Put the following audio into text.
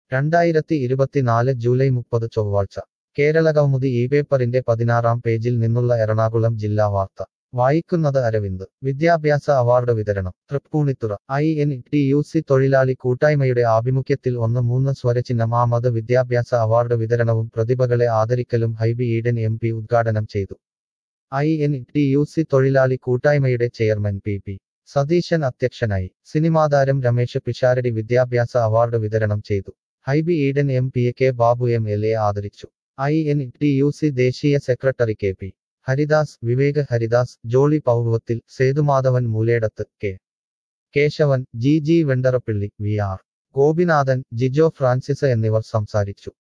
രണ്ടായിരത്തി ഇരുപത്തിനാല് ജൂലൈ മുപ്പത് ചൊവ്വാഴ്ച കേരളകൗമുദി ഈ പേപ്പറിന്റെ പതിനാറാം പേജിൽ നിന്നുള്ള എറണാകുളം ജില്ലാ വാർത്ത വായിക്കുന്നത് അരവിന്ദ് വിദ്യാഭ്യാസ അവാർഡ് വിതരണം Tripunithura I N T U C തൊഴിലാളി കൂട്ടായ്മയുടെ ആഭിമുഖ്യത്തിൽ ഒന്ന് മൂന്ന് സ്വരചിഹ്നം ആമത് വിദ്യാഭ്യാസ അവാർഡ് വിതരണവും പ്രതിഭകളെ ആദരിക്കലും ഹൈബി ഈഡൻ എം പി ഉദ്ഘാടനം ചെയ്തു I N T U C തൊഴിലാളി കൂട്ടായ്മയുടെ ചെയർമാൻ പി പി സതീശൻ അധ്യക്ഷനായി സിനിമാതാരം രമേശ് പിഷാരടി വിദ്യാഭ്യാസ അവാർഡ് വിതരണം ചെയ്തു Hibi Eden M P K Babu M L A ആദരിച്ചു I N T U C ദേശീയ secretary K P Haridas Vivek Haridas Jolly പൗർവത്തിൽ Sethumadhavan Mooledath K Kesavan G G Vendarappilly V R Gopinathan Jijo Francis എന്നിവർ സംസാരിച്ചു